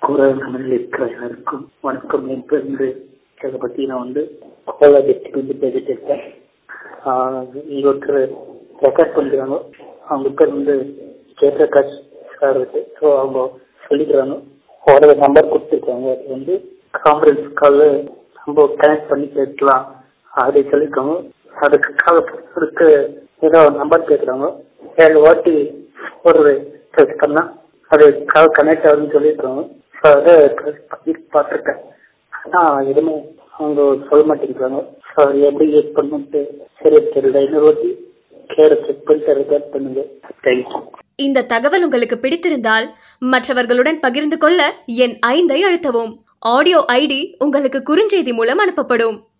குரல் மனதில் இருக்கிற எல்லாருக்கும் வணக்கம் என் பேர் வந்து இதை பத்தி நான் வந்து கோலா டிஸ்ட்ரிக்ட் வந்து பேசிட்டு இருக்கேன் ஆஹ் இங்க ஒருத்தர் ரெக்கார்ட் பண்ணிக்கிறாங்க அவங்க பேர் வந்து ஜெயபிரகாஷ் சார் இருக்கு ஸோ அவங்க சொல்லிக்கிறாங்க ஒரு நம்பர் கொடுத்துருக்காங்க அது வந்து கான்ஃபரன்ஸ் கால் நம்ம கனெக்ட் பண்ணி கேட்கலாம் அப்படி சொல்லியிருக்காங்க அதுக்கு கால் அதுக்கு ஏதோ நம்பர் கேட்குறாங்க ஏழு வாட்டி ஒரு ப்ரெஸ் பண்ணா அது கால் கனெக்ட் ஆகுதுன்னு சொல்லியிருக்காங்க ஸோ அதை ப்ரெஸ் பண்ணி பார்த்துருக்கேன் ஆனால் எதுவுமே அவங்க சொல்ல மாட்டேங்கிறாங்க ஸோ அது எப்படி யூஸ் பண்ணணும்ட்டு சரி தெரியல இன்னொரு வாட்டி கேரை செக் பண்ணிட்டு ரெக்கார்ட் பண்ணுங்க தேங்க்யூ இந்த தகவல் உங்களுக்கு பிடித்திருந்தால் மற்றவர்களுடன் பகிர்ந்து கொள்ள என் ஐந்தை அழுத்தவும் ஆடியோ ஐடி உங்களுக்கு குறுஞ்செய்தி மூலம் அனுப்பப்படும்